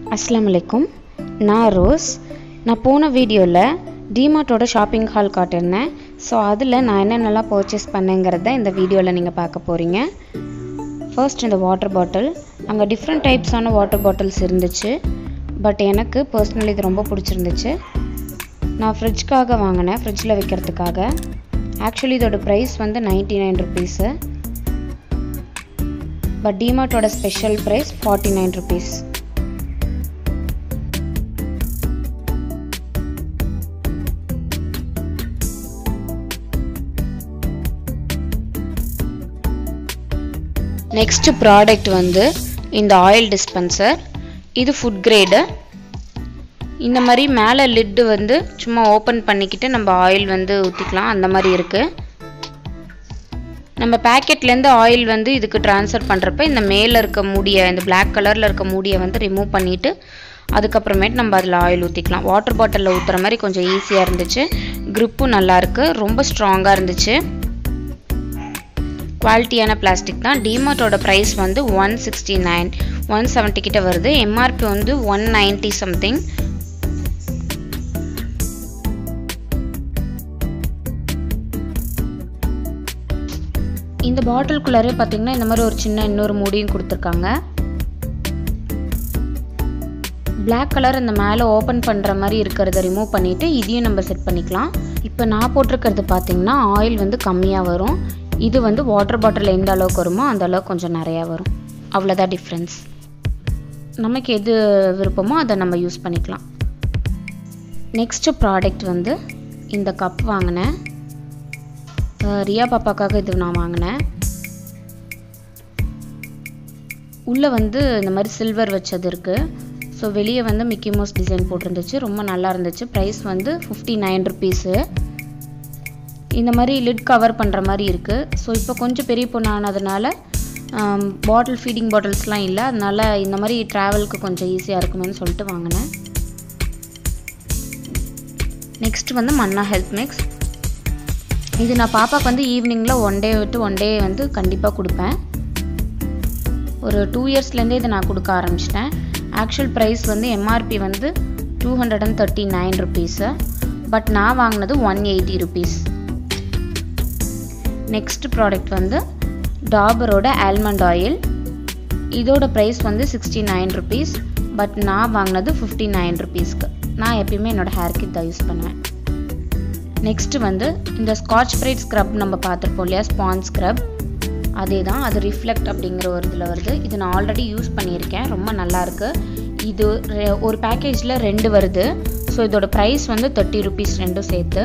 அஸ்ஸலாமு அலைக்கும் நான் ரோஸ் நான் போன வீடியோவில் டிமார்ட்டோட ஷாப்பிங் ஹால் காட்டியிருந்தேன் ஸோ அதில் நான் என்னென்னலாம் பர்ச்சேஸ் பண்ணேங்கிறத இந்த வீடியோவில் நீங்கள் பார்க்க போகிறீங்க ஃபர்ஸ்ட் இந்த வாட்டர் பாட்டில் அங்கே டிஃப்ரெண்ட் டைப்ஸான வாட்டர் பாட்டில்ஸ் இருந்துச்சு பட் எனக்கு பர்சனலி இது ரொம்ப பிடிச்சிருந்துச்சு நான் ஃப்ரிட்ஜ்க்காக வாங்கினேன் ஃப்ரிட்ஜில் வைக்கிறதுக்காக ஆக்சுவலி இதோட ப்ரைஸ் வந்து நைன்ட்டி நைன் ருபீஸு பட் டிமார்ட்டோட special price forty nine rupees next product வந்து இந்த ஆயில் டிஸ்பென்சர் இது ஃபுட் கிரேடு இந்த மாதிரி மேலே லிட்டு வந்து சும்மா ஓப்பன் பண்ணிக்கிட்டு நம்ம ஆயில் வந்து ஊற்றிக்கலாம் அந்த மாதிரி இருக்குது நம்ம பேக்கெட்லேருந்து ஆயில் வந்து இதுக்கு ட்ரான்ஸ்ஃபர் பண்ணுறப்ப இந்த மேலே இருக்க மூடியை இந்த பிளாக் கலரில் இருக்க மூடியை வந்து ரிமூவ் பண்ணிவிட்டு அதுக்கப்புறமேட்டு நம்ம அதில் ஆயில் ஊற்றிக்கலாம் வாட்டர் பாட்டிலில் ஊற்றுற மாதிரி கொஞ்சம் ஈஸியாக இருந்துச்சு க்ரிப்பும் நல்லாயிருக்கு ரொம்ப ஸ்ட்ராங்காக இருந்துச்சு குவாலிட்டியான பிளாஸ்டிக் தான் டிமார்ட்டோட ப்ரைஸ் வந்து one sixty nine one seventy கிட்ட வருது எம்ஆர்பி வந்து ஒன் நைன்ட்டி சம்திங் இந்த பாட்டிலுக்குள்ளாரே பார்த்தீங்கன்னா இந்த மாதிரி ஒரு சின்ன இன்னொரு மூடியும் கொடுத்துருக்காங்க பிளாக் கலர் இந்த மேலே ஓப்பன் பண்ணுற மாதிரி இருக்கிறத ரிமூவ் பண்ணிவிட்டு இதையும் நம்ம செட் பண்ணிக்கலாம் இப்போ நான் போட்டிருக்கிறது பார்த்தீங்கன்னா ஆயில் வந்து கம்மியாக வரும் இது வந்து வாட்டர் பாட்டில் எந்த அளவுக்கு வருமோ அந்த அளவுக்கு கொஞ்சம் நிறையா வரும் அவ்வளோதான் டிஃப்ரென்ஸ் நமக்கு எது விருப்பமோ அதை நம்ம யூஸ் பண்ணிக்கலாம் நெக்ஸ்ட்டு ப்ராடக்ட் வந்து இந்த கப் வாங்கினேன் ரியா பாப்பாக்காக இது நான் வாங்கினேன் உள்ளே வந்து இந்த மாதிரி சில்வர் வச்சது இருக்குது ஸோ வெளியே வந்து மிக்கி மவுஸ் டிசைன் போட்டிருந்துச்சு ரொம்ப நல்லா இருந்துச்சு ப்ரைஸ் வந்து ஃபிஃப்டி நைன் ருபீஸு இந்த மாதிரி லிட் கவர் பண்ணுற மாதிரி இருக்குது ஸோ இப்போ கொஞ்சம் பெரிய பொண்ணு ஆனதுனால பாட்டில் ஃபீடிங் பாட்டில்ஸ்லாம் இல்லை அதனால இந்த மாதிரி ட்ராவலுக்கு கொஞ்சம் ஈஸியாக இருக்குமேனு சொல்லிட்டு வாங்கினேன் நெக்ஸ்ட் வந்து மன்னா ஹெல்த் மிக்ஸ் இது நான் பாப்பாவுக்கு வந்து ஈவினிங்கில் ஒன் டே விட்டு ஒன் டே வந்து கண்டிப்பாக கொடுப்பேன் ஒரு டூ இயர்ஸ்லேருந்தே இதை நான் கொடுக்க ஆரம்பிச்சிட்டேன் ஆக்சுவல் ப்ரைஸ் வந்து எம்ஆர்பி வந்து two hundred and thirty nine rupees but நான் வாங்கினது one eighty rupees next product வந்து டாபரோட ஆல்மண்ட் ஆயில் இதோட ப்ரைஸ் வந்து சிக்ஸ்டி நைன் ருபீஸ் பட் நான் வாங்கினது ஃபிஃப்டி நைன் ருபீஸ்க்கு நான் எப்பயுமே என்னோடய ஹேர்க்கு இதை யூஸ் பண்ணுவேன் நெக்ஸ்ட்டு வந்து இந்த ஸ்காட்ச் ப்ரைட் ஸ்க்ரப் நம்ம பார்த்துருப்போம் இல்லையா ஸ்பான் ஸ்க்ரப் அதே தான் அது ரிஃப்ளெக்ட் அப்படிங்கிற ஒரு இதில் வருது இது நான் ஆல்ரெடி யூஸ் பண்ணியிருக்கேன் ரொம்ப நல்லாயிருக்கு இது ஒரு பேக்கேஜில் ரெண்டு வருது ஸோ இதோட ப்ரைஸ் வந்து தேர்ட்டி ருபீஸ் ரெண்டும் சேர்த்து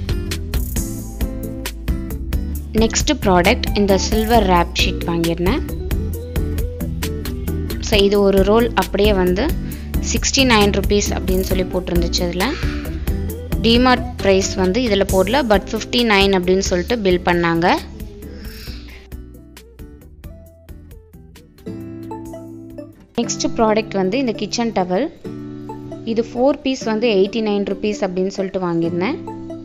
நெக்ஸ்ட் ப்ராடக்ட் இந்த சில்வர் ரேப் ஷீட் வாங்கியிருந்தேன் ஸோ இது ஒரு ரோல் அப்படியே வந்து சிக்ஸ்டி நைன் ருபீஸ் அப்படின்னு சொல்லி போட்டிருந்துச்சு அதில் டிமார்ட் ப்ரைஸ் வந்து இதில் போடல பட் ஃபிஃப்டி நைன் அப்படின்னு சொல்லிட்டு பில் பண்ணாங்க நெக்ஸ்ட் ப்ராடக்ட் வந்து இந்த கிச்சன் டவல் இது ஃபோர் பீஸ் வந்து எயிட்டி நைன் ருபீஸ் அப்படின்னு சொல்லிட்டு வாங்கியிருந்தேன்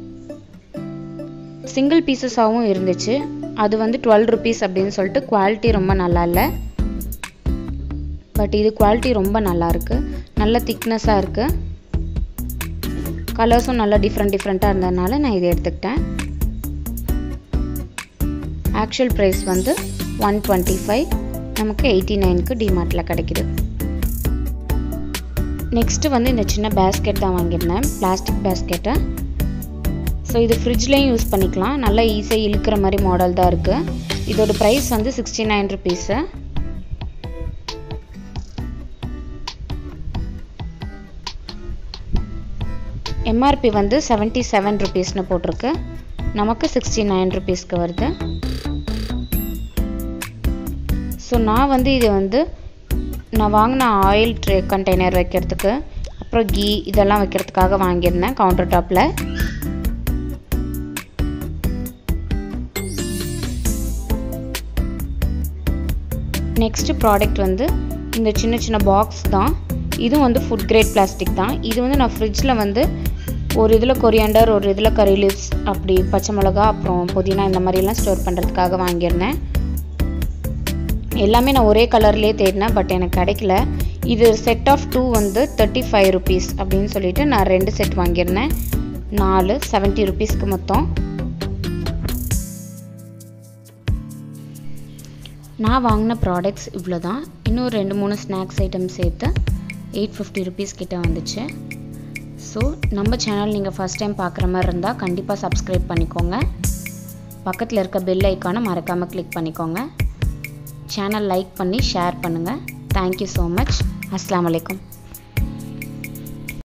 சிங்கிள் பீசஸாகவும் இருந்துச்சு அது வந்து டுவெல் ருபீஸ் அப்படின்னு சொல்லிட்டு குவாலிட்டி ரொம்ப நல்லா இல்லை பட் இது குவாலிட்டி ரொம்ப நல்லா இருக்கு நல்ல திக்னஸாக இருக்குது கலர்ஸும் நல்லா டிஃப்ரெண்ட் டிஃப்ரெண்ட்டாக இருந்ததுனால நான் இதை எடுத்துக்கிட்டேன் ஆக்சுவல் ப்ரைஸ் வந்து ஒன் டுவெண்ட்டி ஃபைவ் நமக்கு எயிட்டி நைனுக்கு டிமார்ட்டில் கிடைக்கிது நெக்ஸ்ட்டு வந்து இந்த சின்ன பேஸ்கெட் தான் வாங்கியிருந்தேன் பிளாஸ்டிக் பேஸ்கெட்டை ஸோ இது ஃப்ரிட்ஜ்லேயும் யூஸ் பண்ணிக்கலாம் நல்லா ஈஸியாக இழுக்கிற மாதிரி மாடல் தான் இருக்குது இதோட ப்ரைஸ் வந்து சிக்ஸ்டி நைன் ருபீஸு எம்ஆர்பி வந்து செவன்ட்டி செவன் ருபீஸ்னு போட்டிருக்கு நமக்கு சிக்ஸ்டி நைன் ருபீஸ்க்கு வருது ஸோ நான் வந்து இது வந்து நான் வாங்கின ஆயில் ட்ரே கண்டெய்னர் வைக்கிறதுக்கு அப்புறம் கீ இதெல்லாம் வைக்கிறதுக்காக வாங்கியிருந்தேன் கவுண்டர் டாப்பில் நெக்ஸ்ட் ப்ராடக்ட் வந்து இந்த சின்ன சின்ன பாக்ஸ் தான் இதுவும் வந்து ஃபுட் கிரேட் பிளாஸ்டிக் தான் இது வந்து நான் ஃப்ரிட்ஜில் வந்து ஒரு இதில் கொரியாண்டர் ஒரு இதில் கறி லீவ்ஸ் அப்படி பச்சை மிளகா அப்புறம் புதினா இந்த மாதிரிலாம் ஸ்டோர் பண்ணுறதுக்காக வாங்கியிருந்தேன் எல்லாமே நான் ஒரே கலர்லேயே தேடினேன் பட் எனக்கு கிடைக்கல இது செட் ஆஃப் டூ வந்து தேர்ட்டி ஃபைவ் ருபீஸ் அப்படின்னு சொல்லிட்டு நான் ரெண்டு செட் வாங்கியிருந்தேன் நாலு செவன்ட்டி ருபீஸ்க்கு மொத்தம் நான் வாங்கின ப்ராடக்ட்ஸ் இவ்வளோ தான் இன்னும் ரெண்டு மூணு ஸ்நாக்ஸ் ஐட்டம் சேர்த்து எயிட் ஃபிஃப்டி ருபீஸ் கிட்ட வந்துச்சு ஸோ நம்ம சேனல் நீங்கள் ஃபஸ்ட் டைம் பார்க்குற மாதிரி இருந்தால் கண்டிப்பாக சப்ஸ்கிரைப் பண்ணிக்கோங்க பக்கத்தில் இருக்க பெல் ஐக்கானை மறக்காமல் கிளிக் பண்ணிக்கோங்க சேனல் லைக் பண்ணி ஷேர் பண்ணுங்கள் தேங்க்யூ ஸோ மச் அஸ்லாம் வலைக்கம்